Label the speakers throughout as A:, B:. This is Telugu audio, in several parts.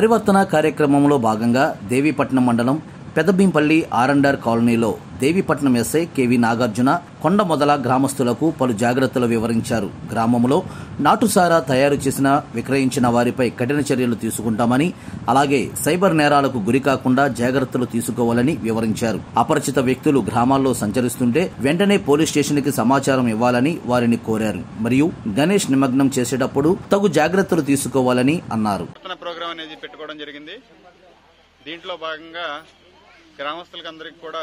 A: పరివర్తన కార్యక్రమంలో భాగంగా దేవీపట్నం మండలం పెదబీంపల్లి ఆరండార్ కాలనీలో దేవీపట్నం ఎస్ఐ కెవి నాగార్జున కొండ మొదల గ్రామస్తులకు పలు జాగ్రత్తలు వివరించారు గ్రామంలో నాటుసారా తయారు చేసిన విక్రయించిన వారిపై కఠిన చర్యలు తీసుకుంటామని అలాగే సైబర్ నేరాలకు గురి కాకుండా జాగ్రత్తలు తీసుకోవాలని వివరించారు అపరిచిత వ్యక్తులు గ్రామాల్లో సంచరిస్తుంటే వెంటనే పోలీస్ స్టేషన్ కి సమాచారం ఇవ్వాలని వారిని కోరారు మరియు గణేష్ నిమగ్నం చేసేటప్పుడు తగు జాగ్రత్తలు తీసుకోవాలని అన్నారు
B: నూతన ప్రోగ్రాం అనేది పెట్టుకోవడం జరిగింది దీంట్లో భాగంగా గ్రామస్తులకి అందరికి కూడా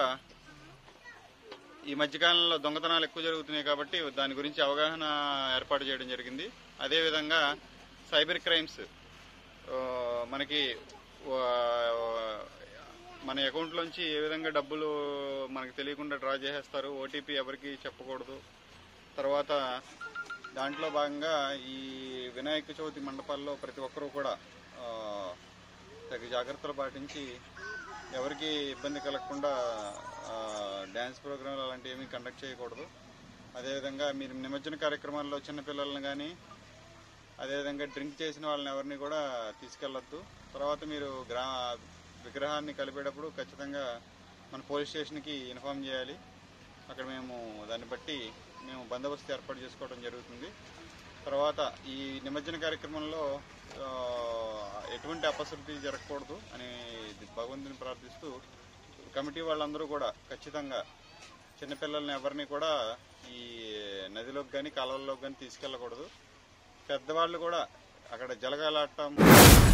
B: ఈ మధ్యకాలంలో దొంగతనాలు ఎక్కువ జరుగుతున్నాయి కాబట్టి దాని గురించి అవగాహన ఏర్పాటు చేయడం జరిగింది అదేవిధంగా సైబర్ క్రైమ్స్ ఆ, మనకి ఆ, మన అకౌంట్లోంచి ఏ విధంగా డబ్బులు మనకు తెలియకుండా డ్రా చేసేస్తారు ఓటీపీ ఎవరికి చెప్పకూడదు తర్వాత దాంట్లో భాగంగా ఈ వినాయక చవితి మండపాల్లో ప్రతి ఒక్కరూ కూడా ఆ, తగు జాగ్రత్తలు పాటించి ఎవరికి ఇబ్బంది కలగకుండా ఆ, డ్యాన్స్ ప్రోగ్రాంలు అలాంటివి ఏమీ కండక్ట్ చేయకూడదు అదేవిధంగా మీరు నిమజ్జన కార్యక్రమాల్లో చిన్నపిల్లలను కానీ అదేవిధంగా డ్రింక్ చేసిన వాళ్ళని ఎవరిని కూడా తీసుకెళ్లొద్దు తర్వాత మీరు గ్రా విగ్రహాన్ని కలిపేటప్పుడు ఖచ్చితంగా మన పోలీస్ స్టేషన్కి ఇన్ఫామ్ చేయాలి అక్కడ మేము దాన్ని బట్టి మేము బందోబస్తు ఏర్పాటు చేసుకోవడం జరుగుతుంది తర్వాత ఈ నిమజ్జన కార్యక్రమంలో ఆ, ఎటువంటి అపశృతి జరగకూడదు అని భగవంతుని ప్రార్థిస్తూ కమిటీ వాళ్ళందరూ కూడా ఖచ్చితంగా చిన్నపిల్లల్ని ఎవరిని కూడా ఈ నదిలోకి కానీ కాలువల్లోకి కానీ తీసుకెళ్ళకూడదు పెద్దవాళ్ళు కూడా అక్కడ జలగాలాడటం